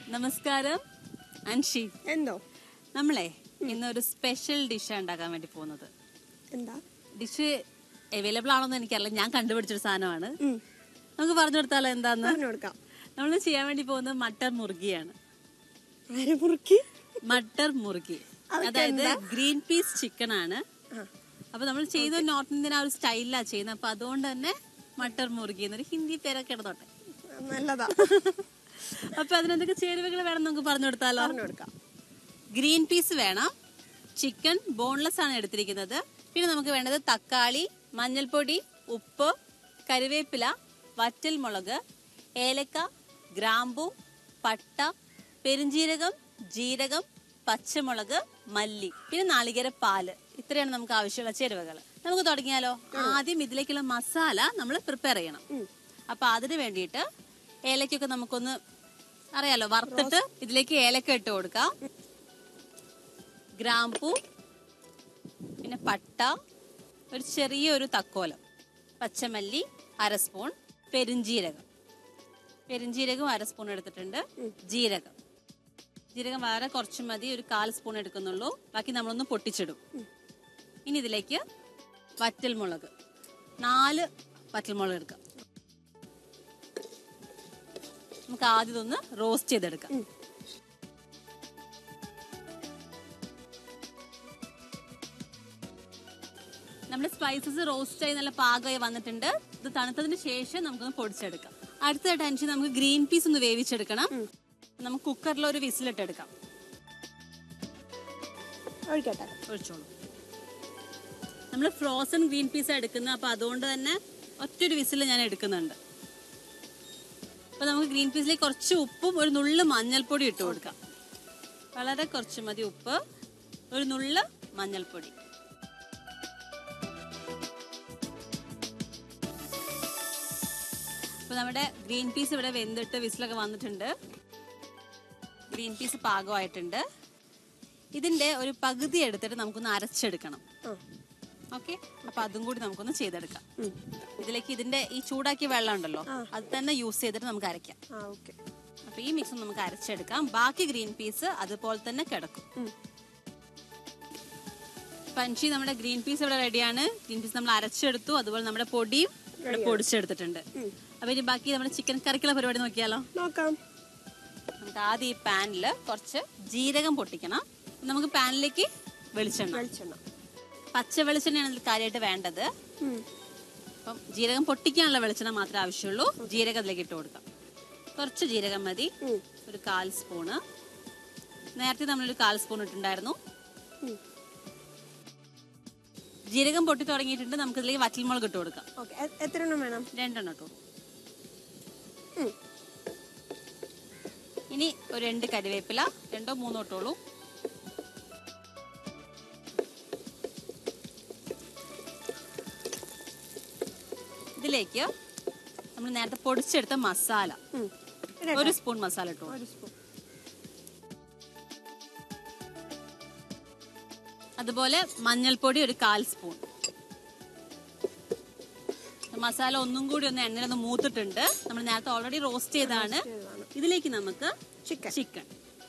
നമസ്കാരം അൻഷി എന്തോ നമ്മളെ ഇന്നൊരു സ്പെഷ്യൽ ഡിഷ് ഉണ്ടാക്കാൻ വേണ്ടി പോകുന്നത് എന്താ ഡിഷ് അവൈലബിൾ ആണോന്ന് എനിക്കറിയില്ല ഞാൻ കണ്ടുപിടിച്ചൊരു സാധനമാണ് ഉം, നമുക്ക് പറഞ്ഞു കൊടുത്താലോ എന്താന്ന് പറഞ്ഞു കൊടുക്കാം നമ്മൾ ചെയ്യാൻ വേണ്ടി പോകുന്നത് മട്ടർ മുറുകിയാണ് ആരെ മുറുക്കി മട്ടർ മുറുകി അതൊക്കെ അതായത് എന്താ? ഗ്രീൻ പീസ് ചിക്കൻ ആണ് ആ, അപ്പൊ നമ്മൾ ചെയ്യുന്ന നോർത്ത് ഇന്ത്യൻ ആ ഒരു സ്റ്റൈലിലാ ചെയ്യുന്നത് അപ്പൊ അതുകൊണ്ട് തന്നെ മട്ടർ മുറുകി എന്നൊരു ഹിന്ദി പേരൊക്കെ ഇടന്നോട്ടെ നല്ലതാ അപ്പൊ അതിനെന്തൊക്കെ ചേരുവകൾ വേണം നമുക്ക് പറഞ്ഞു കൊടുത്താലോ പറഞ്ഞു കൊടുക്കാം ഗ്രീൻ പീസ് വേണം ചിക്കൻ ബോൺലെസ് ആണ് എടുത്തിരിക്കുന്നത് പിന്നെ നമുക്ക് വേണ്ടത് തക്കാളി മഞ്ഞൾപ്പൊടി ഉപ്പ് കറിവേപ്പില വറ്റൽ മുളക് ഏലക്ക ഗ്രാമ്പു പട്ട പെരുംജീരകം ജീരകം പച്ചമുളക് മല്ലി പിന്നെ നാളികേര പാല് ഇത്രയാണ് നമുക്ക് ആവശ്യമുള്ള ചേരുവകൾ നമുക്ക് തുടങ്ങിയാലോ ആദ്യം ഇതിലേക്കുള്ള മസാല നമ്മൾ പ്രിപ്പയർ ചെയ്യണം ഉം. അപ്പൊ അതിന് വേണ്ടിയിട്ട് ഏലക്കൊക്കെ നമുക്കൊന്ന് അറിയാലോ വറുത്തിട്ട് ഇതിലേക്ക് ഏലക്ക ഇട്ട് കൊടുക്കാം ഗ്രാമ്പൂ പിന്നെ പട്ട ഒരു ചെറിയൊരു തക്കോലം പച്ചമല്ലി അര സ്പൂൺ പെരുംജീരകം പെരുംജീരകം അര സ്പൂൺ എടുത്തിട്ടുണ്ട് ജീരകം ജീരകം വളരെ കുറച്ച് മതി ഒരു കാൽ സ്പൂൺ എടുക്കുന്നുള്ളൂ ബാക്കി നമ്മളൊന്ന് പൊട്ടിച്ചിടും ഇനി ഇതിലേക്ക് വറ്റൽമുളക് നാല് വറ്റൽമുളക് എടുക്കാം നമുക്ക് ആദ്യം ഇതൊന്ന് റോസ്റ്റ് ചെയ്തെടുക്കാം നമ്മുടെ സ്പൈസസ് റോസ്റ്റ് ആയി നല്ല പാകമായി വന്നിട്ടുണ്ട് ഇത് തണുത്തതിന് ശേഷം നമുക്കൊന്ന് പൊടിച്ചെടുക്കാം അടുത്ത ടെൻഷൻ നമുക്ക് ഗ്രീൻ പീസ് ഒന്ന് വേവിച്ചെടുക്കണം നമുക്ക് കുക്കറിൽ ഒരു വിസിലിട്ടെടുക്കാം ഒഴിക്കട്ടെ ഒഴിച്ചോളൂ നമ്മൾ ഫ്രോസൺ ഗ്രീൻ പീസ് എടുക്കുന്നത് അപ്പൊ അതുകൊണ്ട് തന്നെ ഒറ്റൊരു വിസിൽ ഞാൻ എടുക്കുന്നുണ്ട് അപ്പൊ നമുക്ക് ഗ്രീൻ പീസിലേക്ക് കുറച്ച് ഉപ്പും ഒരു നുള്ള് മഞ്ഞൾപ്പൊടി ഇട്ട് കൊടുക്കാം വളരെ കുറച്ച് മതി ഉപ്പ് ഒരു നുള്ള് മഞ്ഞൾപ്പൊടി അപ്പൊ നമ്മുടെ ഗ്രീൻ പീസ് ഇവിടെ വെന്തിട്ട് വിസിലൊക്കെ വന്നിട്ടുണ്ട് ഗ്രീൻ പീസ് പാകമായിട്ടുണ്ട് ഇതിന്റെ ഒരു പകുതി എടുത്തിട്ട് നമുക്കൊന്ന് അരച്ചെടുക്കണം ആ, ഓക്കെ അപ്പൊ അതും കൂടി നമുക്കൊന്ന് ചെയ്തെടുക്കാം ഉം. ഇതിലേക്ക് ഇതിന്റെ ഈ ചൂടാക്കിയ വെള്ളം ഉണ്ടല്ലോ അത് തന്നെ യൂസ് ചെയ്തിട്ട് നമുക്ക് അരയ്ക്കാം ആ ഓക്കെ അപ്പൊ ഈ മിക്സ് നമുക്ക് അരച്ചെടുക്കാം ബാക്കി ഗ്രീൻ പീസ് അതുപോലെ തന്നെ കിടക്കും പഞ്ചി നമ്മുടെ ഗ്രീൻ പീസ് ഇവിടെ റെഡിയാണ് ഗ്രീൻ പീസ് നമ്മൾ അരച്ചെടുത്തു അതുപോലെ നമ്മുടെ പൊടിയും ഇവിടെ പൊടിച്ചെടുത്തിട്ടുണ്ട് അപ്പൊ ഇനി ബാക്കി നമ്മുടെ ചിക്കൻ കറിക്കുള്ള പരിപാടി നോക്കിയാലോ നോക്കാം നമുക്ക് ആദ്യം ഈ പാനില് കുറച്ച് ജീരകം പൊട്ടിക്കണം നമുക്ക് പാനിലേക്ക് വെളിച്ചെണ്ണ വെളിച്ചെണ്ണ പച്ച വെളിച്ചെണ്ണയാണ് ഇതിൽ കാര്യമായിട്ട് വേണ്ടത് ഉം, അപ്പം ജീരകം പൊട്ടിക്കാനുള്ള വെളിച്ചെണ്ണ മാത്രമേ ആവശ്യമുള്ളൂ ജീരകം അതിലേക്ക് ഇട്ട് കൊടുക്കാം കുറച്ച് ജീരകം മതി ഉം, ഒരു കാൽ സ്പൂണ് നേരത്തെ നമ്മളൊരു കാൽ സ്പൂൺ ഇട്ടുണ്ടായിരുന്നു ഉം. ജീരകം പൊട്ടി തുടങ്ങിയിട്ടുണ്ട് നമുക്ക് ഇതിലേക്ക് വറ്റൽമുളക് ഇട്ട് കൊടുക്കാം ഓക്കെ എ- എത്ര എണ്ണം വേണം രണ്ടെണ്ണം ഇട്ടു ഉം, ഇനി ഒരു രണ്ട് കരിവേപ്പില രണ്ടോ മൂന്നോ ഇട്ടോളൂ ഇതിലേക്ക് നമ്മൾ നേരത്തെ പൊടിച്ചെടുത്ത മസാല ഉം. ഇടട്ടെ? ഒരു സ്പൂൺ മസാല ഇട്ടു ഒരു സ്പൂൺ അതുപോലെ മഞ്ഞൾപ്പൊടി ഒരു കാൽ സ്പൂൺ മസാല ഒന്നും കൂടി ഒന്ന് എണ്ണയിലൊന്ന് മൂത്തിട്ടുണ്ട് നമ്മൾ നേരത്തെ ഓൾറെഡി റോസ്റ്റ് ചെയ്താണ് ചെയ്തതാണ്. ഇതിലേക്ക് നമുക്ക് ചിക്കൻ ചിക്കൻ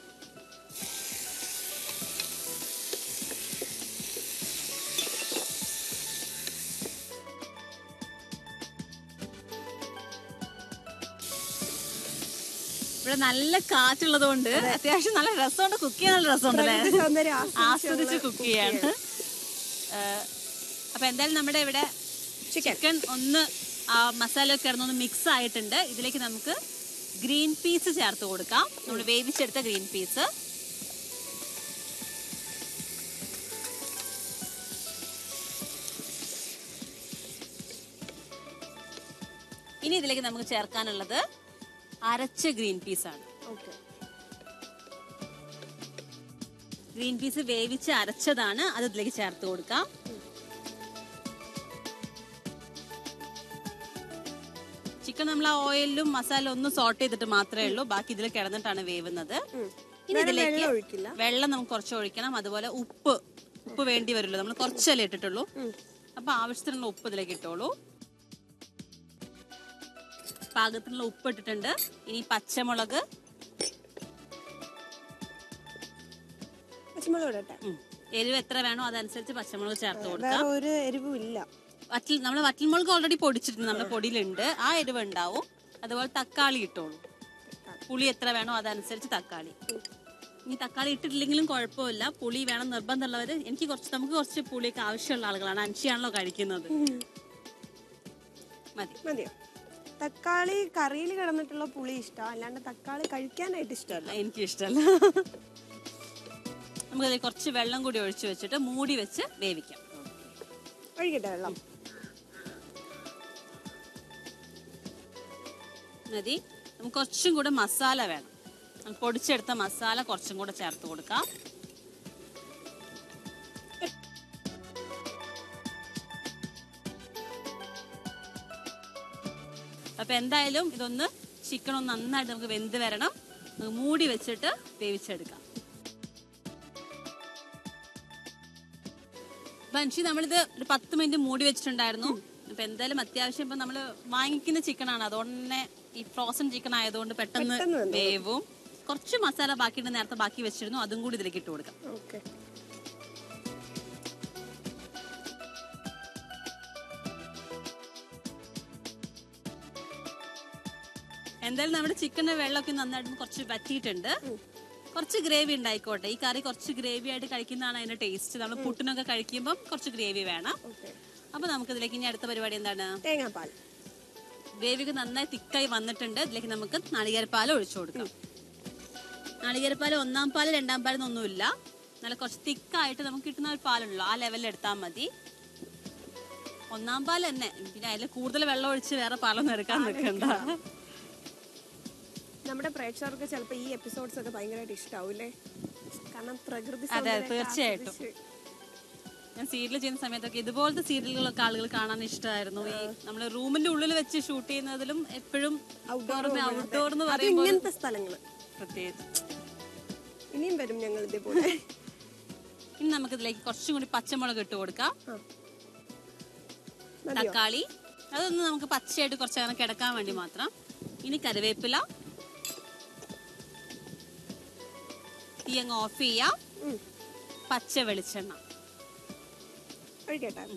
ഇവിടെ നല്ല കാറ്റുള്ളത് കൊണ്ട് അത്യാവശ്യം നല്ല രസമുണ്ട് കുക്ക് ചെയ്യാൻ നല്ല രസമുണ്ടല്ലേ പ്രകൃതി സൗന്ദര്യം ആസ്വദിച്ച് കുക്ക് ചെയ്യാണ് ഏഹ്, അപ്പൊ എന്തായാലും നമ്മുടെ ഇവിടെ ചിക്കൻ ചിക്കൻ ഒന്ന് ആ മസാല ഒക്കെ കിടന്നൊന്ന് മിക്സ് ആയിട്ടുണ്ട് ഇതിലേക്ക് നമുക്ക് ഗ്രീൻ പീസ് ചേർത്ത് കൊടുക്കാം നമ്മൾ വേവിച്ചെടുത്ത ഗ്രീൻ പീസ് ഇനി ഇതിലേക്ക് നമുക്ക് ചേർക്കാനുള്ളത് അരച്ച ഗ്രീൻ പീസ് ആണ് ഓക്കെ ഗ്രീൻ പീസ് വേവിച്ച് അരച്ചതാണ് അത് ഇതിലേക്ക് ചേർത്ത് കൊടുക്കാം ചിക്കൻ നമ്മൾ ആ ഓയിലും മസാല ഒന്ന് സോട്ട് ചെയ്തിട്ട് മാത്രമേ ഉള്ളൂ ബാക്കി ഇതിൽ കിടന്നിട്ടാണ് വേവുന്നത് ഇനി വേറെ ഇതിലേക്ക് വെള്ളം ഒഴിക്കില്ല വെള്ളം നമുക്ക് കുറച്ച് ഒഴിക്കണം അതുപോലെ ഉപ്പ് ഉപ്പ് വേണ്ടി വരുമല്ലോ നമ്മൾ കുറച്ചല്ലേ ഇട്ടിട്ടുള്ളൂ അപ്പൊ ആവശ്യത്തിനുള്ള ഉപ്പ് ഇതിലേക്ക് ഇട്ടോളൂ പാകത്തിനുള്ള ഉപ്പ് ഇട്ടിട്ടുണ്ട് ഇനി പച്ചമുളക് പച്ചമുളക് ഇടട്ടെ ഉം. എരിവ് എത്ര വേണോ അതനുസരിച്ച് പച്ചമുളക് ചേർത്ത് കൊടുക്കാം വേറെ ഒരു എരിവും ഇല്ല വറ്റൽ നമ്മൾ വറ്റൽമുളക് ഓൾറെഡി പൊടിച്ചിട്ടുണ്ട് നമ്മുടെ പൊടിയിലുണ്ട് ആ എരിവ് ഉണ്ടാവും അതുപോലെ തക്കാളി ഇട്ടോളൂ പുളി എത്ര വേണോ അതനുസരിച്ച് തക്കാളി ഇനി തക്കാളി ഇട്ടിട്ടില്ലെങ്കിലും കുഴപ്പമില്ല പുളി വേണം നിർബന്ധമുള്ളവർ എനിക്ക് കുറച്ച് നമുക്ക് കുറച്ച് പുളിയൊക്കെ ആവശ്യമുള്ള ആളുകളാണ് അൻഷിയാണല്ലോ കഴിക്കുന്നത് മതി മതിയോ തക്കാളി കറിയിൽ കിടന്നിട്ടുള്ള പുളി ഇഷ്ടം അല്ലാണ്ട് തക്കാളി കഴിക്കാനായിട്ട് ഇഷ്ടമല്ല എനിക്ക് ഇഷ്ടമല്ല നമുക്കതിൽ കുറച്ച് വെള്ളം കൂടി ഒഴിച്ചു വെച്ചിട്ട് മൂടി വെച്ച് വേവിക്കാം ഒഴിക്കട്ടെ വെള്ളം മതി നമുക്ക് കുറച്ചും കൂടെ മസാല വേണം നമുക്ക് പൊടിച്ചെടുത്ത മസാല കുറച്ചും കൂടെ ചേർത്ത് കൊടുക്കാം അപ്പൊ എന്തായാലും ഇതൊന്ന് ചിക്കൻ ഒന്ന് നന്നായിട്ട് നമുക്ക് വെന്ത് വരണം നമുക്ക് മൂടി വെച്ചിട്ട് വേവിച്ചെടുക്കാം ബൻഷി നമ്മളിത് ഒരു പത്ത് മിനിറ്റ് മൂടി വെച്ചിട്ടുണ്ടായിരുന്നു അപ്പൊ എന്തായാലും അത്യാവശ്യം ഇപ്പൊ നമ്മള് വാങ്ങിക്കുന്ന ചിക്കൻ ആണ് അതുകൊണ്ട് തന്നെ ഈ ഫ്രോസൺ ചിക്കൻ ആയതുകൊണ്ട് പെട്ടെന്ന് പെട്ടെന്ന് വെന്തോളും. വേവും കുറച്ച് മസാല ബാക്കിയുണ്ട് നേരത്തെ ബാക്കി വെച്ചിരുന്നു അതും കൂടി ഇതിലേക്ക് ഇട്ട് കൊടുക്കാം ഓക്കെ എന്തായാലും നമ്മുടെ ചിക്കന്റെ വെള്ളമൊക്കെ നന്നായിട്ട് കുറച്ച് വറ്റിയിട്ടുണ്ട് കുറച്ച് ഗ്രേവി ഉണ്ടായിക്കോട്ടെ ഈ കറി കുറച്ച് ഗ്രേവി ആയിട്ട് കഴിക്കുന്നതാണ് അതിന്റെ ടേസ്റ്റ് നമ്മൾ പുട്ടിനൊക്കെ കഴിക്കുമ്പോൾ കുറച്ച് ഗ്രേവി വേണം ഓക്കെ അപ്പൊ നമുക്ക് ഇതിലേക്ക് ഇനി അടുത്ത പരിപാടി എന്താണ് തേങ്ങാപ്പാൽ ഗ്രേവിക്ക് നന്നായി തിക്കായി വന്നിട്ടുണ്ട് ഇതിലേക്ക് നമുക്ക് നാളികേരപ്പാൽ ഒഴിച്ചു കൊടുക്കാം നാളികേരപ്പാൽ ഒന്നാം പാല് രണ്ടാം പാൽ ഒന്നുമില്ല നല്ല കുറച്ച് തിക്കായിട്ട് നമുക്ക് കിട്ടുന്ന ഒരു പാലുള്ളൂ ആ ലെവലിൽ എടുത്താൽ മതി ഒന്നാം പാൽ തന്നെ പിന്നെ അതിൽ കൂടുതൽ വെള്ളം ഒഴിച്ച് വേറെ പാലൊന്നും എടുക്കാൻ നിൽക്കണ്ട നമ്മുടെ പ്രേക്ഷകർക്ക് ചിലപ്പോൾ ഈ എപ്പിസോഡ്സ് ഒക്കെ ഭയങ്കരമായിട്ട് ഇഷ്ടാവൂലേ കാരണം പ്രകൃതി അതെ, സൗന്ദര്യമൊക്കെ തീർച്ചയായിട്ടും. ആസ്വദിച്ച് ഞാൻ സീരിയൽ ചെയ്യുന്ന സമയത്തൊക്കെ ഇതുപോലത്തെ സീരിയലുകളൊക്കെ ആളുകൾ കാണാൻ ഇഷ്ടമായിരുന്നു ഈ നമ്മൾ റൂമിന്റെ ഉള്ളിൽ വെച്ച് ഷൂട്ട് ചെയ്യുന്നതിലും എപ്പോഴും പുറമെ ഔട്ട്ഡോർ എന്ന് അത് പറയുമ്പോൾ ഇങ്ങനത്തെ സ്ഥലങ്ങള് പ്രത്യേകിച്ച് ഇനിയും വരും ഞങ്ങൾ ഇതേപോലെ ഇനി നമുക്ക് ഇതിലേക്ക് കുറച്ചും കൂടി പച്ചമുളക് ഇട്ട് കൊടുക്കാം ആ. മതിയോ തക്കാളി അതൊന്ന് നമുക്ക് പച്ചയായിട്ട് കുറച്ച് അങ്ങനെ കിടക്കാൻ വേണ്ടി മാത്രം ഇനി കറിവേപ്പില തീ അങ്ങ് ഓഫ് ചെയ്യാം ഉം. പച്ച വെളിച്ചെണ്ണ ഒഴിക്കട്ടെ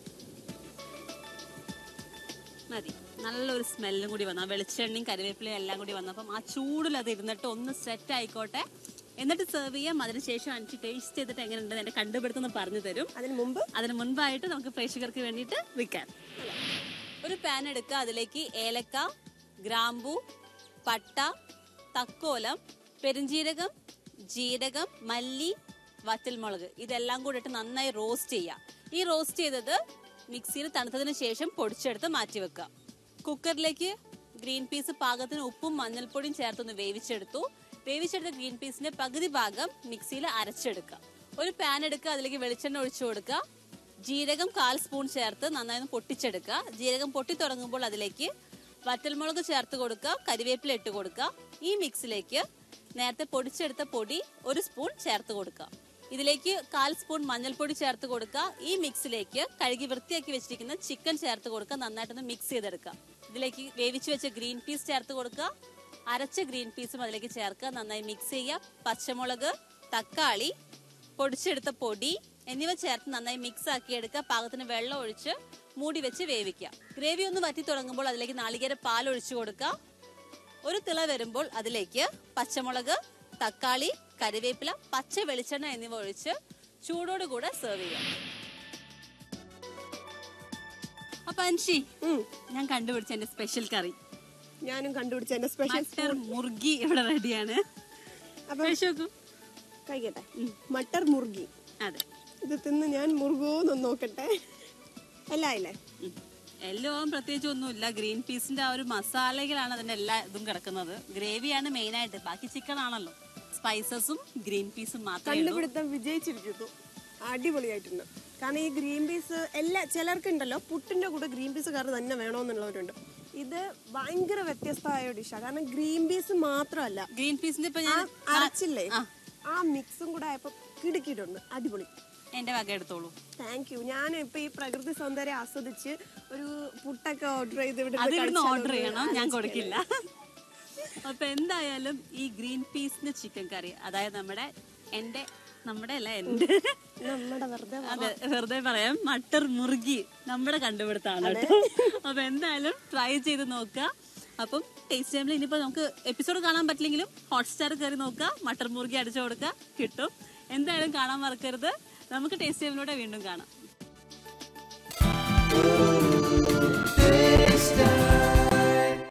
മതി നല്ലൊരു സ്മെല്ലും കൂടി വന്നു ആ വെളിച്ചെണ്ണയും കറിവേപ്പിലയും എല്ലാം കൂടി വന്നപ്പം ആ ചൂടിൽ അത് ഇരുന്നിട്ട് ഒന്ന് സെറ്റ് ആയിക്കോട്ടെ എന്നിട്ട് സെർവ് ചെയ്യാം അതിനുശേഷം എനിക്ക് ടേസ്റ്റ് ചെയ്തിട്ട് എങ്ങനെയുണ്ട് എന്റെ കണ്ടുപിടുത്തം പറഞ്ഞു തരും അതിന് മുമ്പ് അതിന് മുൻപായിട്ട് നമുക്ക് പ്രേക്ഷകർക്ക് വേണ്ടിയിട്ട് വിൽക്കാൻ ഒരു പാൻ എടുക്കുക അതിലേക്ക് ഏലക്ക ഗ്രാമ്പു പട്ട തക്കോലം പെരുംജീരകം ജീരകം മല്ലി വറ്റൽമുളക് ഇതെല്ലാം കൂടി ഇട്ട് നന്നായി റോസ്റ്റ് ചെയ്യുക ഈ റോസ്റ്റ് ചെയ്തത് മിക്സിയിൽ തണുത്തതിന് ശേഷം പൊടിച്ചെടുത്ത് മാറ്റി വെക്കുക കുക്കറിലേക്ക് ഗ്രീൻ പീസ് പാകത്തിന് ഉപ്പും മഞ്ഞൾപ്പൊടിയും ചേർത്തൊന്ന് വേവിച്ചെടുത്തു വേവിച്ചെടുത്ത ഗ്രീൻ പീസിന്റെ പകുതി ഭാഗം മിക്സിയിൽ അരച്ചെടുക്കുക ഒരു പാൻ എടുക്കുക അതിലേക്ക് വെളിച്ചെണ്ണ ഒഴിച്ചു കൊടുക്കുക ജീരകം കാൽ സ്പൂൺ ചേർത്ത് നന്നായി ഒന്ന് പൊട്ടിച്ചെടുക്കുക ജീരകം പൊട്ടി തുടങ്ങുമ്പോൾ അതിലേക്ക് വറ്റൽമുളക് ചേർത്ത് കൊടുക്കുക കരിവേപ്പില ഇട്ട് കൊടുക്കുക ഈ മിക്സിലേക്ക് നേരത്തെ പൊടിച്ചെടുത്ത പൊടി ഒരു സ്പൂൺ ചേർത്ത് കൊടുക്കുക ഇതിലേക്ക് കാൽ സ്പൂൺ മഞ്ഞൾപ്പൊടി ചേർത്ത് കൊടുക്കുക ഈ മിക്സിലേക്ക് കഴുകി വൃത്തിയാക്കി വെച്ചിരിക്കുന്ന ചിക്കൻ ചേർത്ത് കൊടുക്കുക നന്നായിട്ടൊന്ന് മിക്സ് ചെയ്തെടുക്കുക ഇതിലേക്ക് വേവിച്ച് വെച്ച ഗ്രീൻ പീസ് ചേർത്ത് കൊടുക്കുക അരച്ച ഗ്രീൻ പീസും അതിലേക്ക് ചേർക്കുക നന്നായി മിക്സ് ചെയ്യുക പച്ചമുളക് തക്കാളി പൊടിച്ചെടുത്ത പൊടി എന്നിവ ചേർത്ത് നന്നായി മിക്സ് ആക്കി എടുക്കുക പാകത്തിന് വെള്ളം ഒഴിച്ച് മൂടി വെച്ച് വേവിക്കുക ഗ്രേവി ഒന്ന് വറ്റി തുടങ്ങുമ്പോൾ അതിലേക്ക് നാളികേര പാൽ ഒഴിച്ചു കൊടുക്കുക ഒരു തിള വരുമ്പോൾ അതിലേക്ക് പച്ചമുളക് തക്കാളി കറിവേപ്പില പച്ച വെളിച്ചെണ്ണ എന്നിവ ഒഴിച്ച് ചൂടോടുകൂടെ സെർവ് ചെയ്യാം അപ്പൊ അൻഷി ഉം. ഞാൻ കണ്ടുപിടിച്ച എന്റെ സ്പെഷ്യൽ കറി ഞാനും കണ്ടുപിടിച്ച എന്റെ സ്പെഷ്യൽ മട്ടർ മുർഗി ഇവിടെ റെഡിയാണ് അപ്പൊ കഴിച്ചു നോക്കൂ കഴിക്കട്ടെ മട്ടർ മുർഗി അതെ ഇത് തിന്ന് ഞാൻ മുറുകോന്നൊന്ന് നോക്കട്ടെ അല്ല ഇല്ലേ ഉം. എല്ലാം പ്രത്യേകിച്ച് ഒന്നുമില്ല ഗ്രീൻ പീസിന്റെ ആ ഒരു മസാലകളാണ് അതിന്റെ എല്ലാ ഇതും കിടക്കുന്നത് ഗ്രേവിയാണ് മെയിൻ ആയിട്ട് ബാക്കി ചിക്കൻ ആണല്ലോ സ്പൈസസും ഗ്രീൻ പീസും മാത്രമേ ഉള്ളൂ കണ്ടുപിടുത്തം വിജയിച്ചിരിക്കുന്നു അടിപൊളിയായിട്ടുണ്ട് കാരണം ഈ ഗ്രീൻ പീസ് എല്ലാ ചിലർക്കുണ്ടല്ലോ പുട്ടിന്റെ കൂടെ ഗ്രീൻ പീസ് കറി തന്നെ വേണമെന്നുള്ളവരുണ്ട് ഇത് ഭയങ്കര വ്യത്യസ്തമായ ഡിഷാണ് കാരണം ഗ്രീൻ പീസ് മാത്രമല്ല ഗ്രീൻ പീസിന്റെ ഇപ്പൊ ആ ഞാൻ അരച്ചില്ലേ ആ. ആ മിക്സും കൂടെ ആയപ്പോ കിടുക്കിയിട്ടുണ്ട് അടിപൊളി എന്റെ വക എടുത്തോളൂ താങ്ക് യു ഞാൻ ഇപ്പൊ ഈ പ്രകൃതി സൗന്ദര്യം ആസ്വദിച്ച് ഒരു പുട്ടൊക്കെ ഓർഡർ ചെയ്ത് ഇവിടെ അത് ഇവിടുന്ന് ഓർഡർ ചെയ്യണം ഞാൻ കൊടുക്കില്ല അപ്പൊ എന്തായാലും ഈ ഗ്രീൻ പീസിന്റെ ചിക്കൻ കറി അതായത് നമ്മുടെ എന്റെ നമ്മുടെ അല്ല എന്റെ നമ്മുടെ വെറുതെ അതെ വെറുതെ പറയാം മട്ടർ മുറുകി നമ്മുടെ കണ്ടുപിടുത്താണ് കേട്ടോ അപ്പൊ എന്തായാലും ട്രൈ ചെയ്ത് നോക്കുക അപ്പം ടേസ്റ്റ് ടൈമിൽ ഇനിയിപ്പോ നമുക്ക് എപ്പിസോഡ് കാണാൻ പറ്റില്ലെങ്കിലും ഹോട്ട്സ്റ്റാർ കയറി നോക്കുക മട്ടർ മുറുകി അടിച്ചു കൊടുക്കുക കിട്ടും എന്തായാലും കാണാൻ മറക്കരുത് നമുക്ക് ടേസ്റ്റ് ടൈമിലൂടെ വീണ്ടും കാണാം